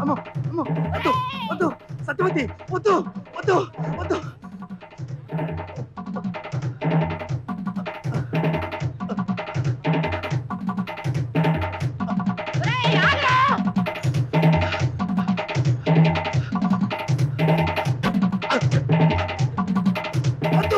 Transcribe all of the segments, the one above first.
అమ్మో అమ్మో వద్దు వద్దు సత్యవతి వద్దు వద్దు వద్దు వద్దు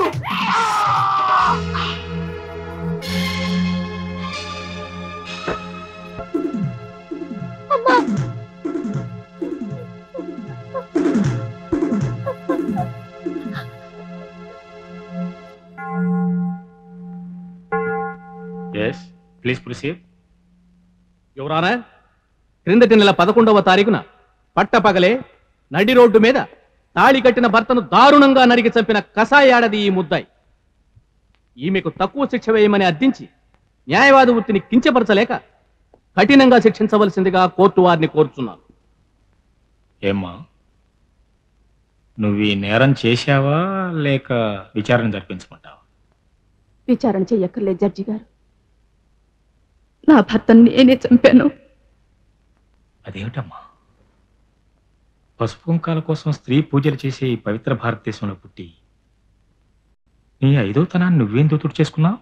ఎస్ ప్లీజ్ ప్రొసీడ్ యువరానా క్రిందటి నెల పదకొండవ తారీఖున పట్టపగలే నడి రోడ్డు మీద తాళి కట్టిన భర్తను దారుణంగా నరికి చంపిన కసాయాడది ఈ ముద్దాయి ఈమెకు తక్కువ శిక్ష వేయమని అర్థించి న్యాయవాది వృత్తిని కించపరచలేక కఠినంగా శిక్షించవలసిందిగా కోర్టు వారిని కోరుచున్నాను ఏమ్మా నువ్వు ఈ నేరం చేశావా లేక విచారణ జరిపించమంటావా విచారణ చెయ్యక్కర్లేదు జడ్జి గారు నా భర్తను నేనే చంపాను అదేమిటమ్మా పసుపు కుంకాల కోసం స్త్రీ పూజలు చేసే ఈ పవిత్ర భారతదేశంలో పుట్టి నీ ఐదో తనాన్ని నువ్వేం దూతుడు చేసుకున్నావు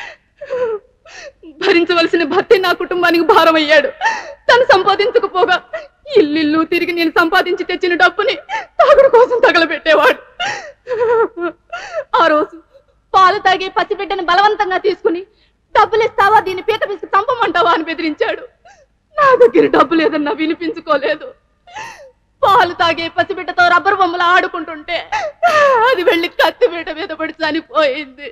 భరించవలసిన భర్తే నా కుటుంబానికి భారం అయ్యాడు తను సంపాదించకపోగా ఇల్లు తిరిగి నేను సంపాదించి తెచ్చిన డబ్బుని తాగుడు కోసం తగలబెట్టేవాడు ఆ రోజు పాలు తాగే పసిబిడ్డను బలవంతంగా తీసుకుని డబ్బులు ఇస్తావా దీన్ని పీత పిసికి చంపమంటావా అని బెదిరించాడు నా దగ్గర డబ్బు లేదన్నా వినిపించుకోలేదు పాలు తాగే పసిబిడ్డతో రబ్బర్ బొమ్మలు ఆడుకుంటుంటే అది వెళ్ళి కత్తి బిడ్డ మీద పడి చనిపోయింది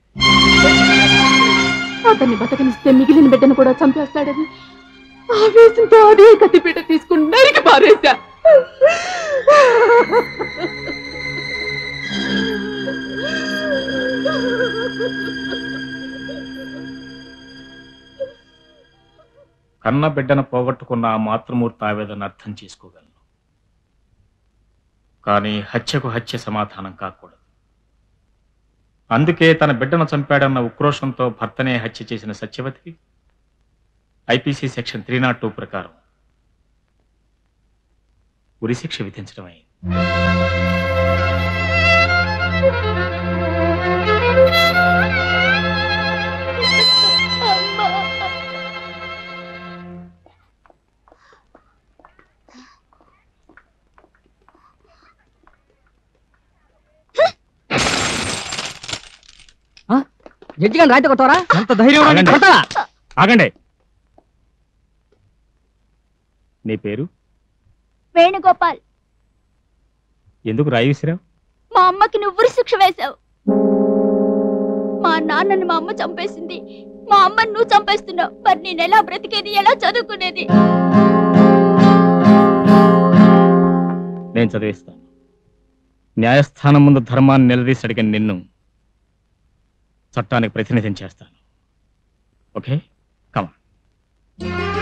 అతన్ని బతకనిస్తే మిగిలిన బిడ్డను కూడా చంపేస్తాడని ఆవేశంతో అదే కత్తిపీట తీసుకుని నరికి పారేశా కన్న బిడ్డను పోగొట్టుకున్న ఆ మాతృమూర్తి ఆవేదన అర్థం చేసుకోగలను కానీ హత్యకు హత్య సమాధానం కాకూడదు అందుకే తన బిడ్డను చంపాడన్న ఉక్రోషంతో భర్తనే హత్య చేసిన సత్యవతికి IPC section three not two ప్రకారం ఉరిశిక్ష విధించడం అయింది జడ్జి గారిని రాయితే కొట్టవరా ఎంత ధైర్యం రా నీకు? ఆగండి. ఆగండి నీ పేరు వేణుగోపాల్ ఎందుకు రాయి విసిరావు మా అమ్మకి నువ్వు ఉరి శిక్ష వేశావు మా నాన్నని మా అమ్మ చంపేసింది మా అమ్మని నువ్వు చంపేస్తున్నావు మరి నేను ఎలా బ్రతికేది ఎలా చదువుకునేది నేను చదివిస్తాను న్యాయస్థానం ముందు ధర్మాన్ని నిలదీసి అడిగిన నిన్ను చట్టానికి ప్రతినిధం చేస్తాను ఓకే కమా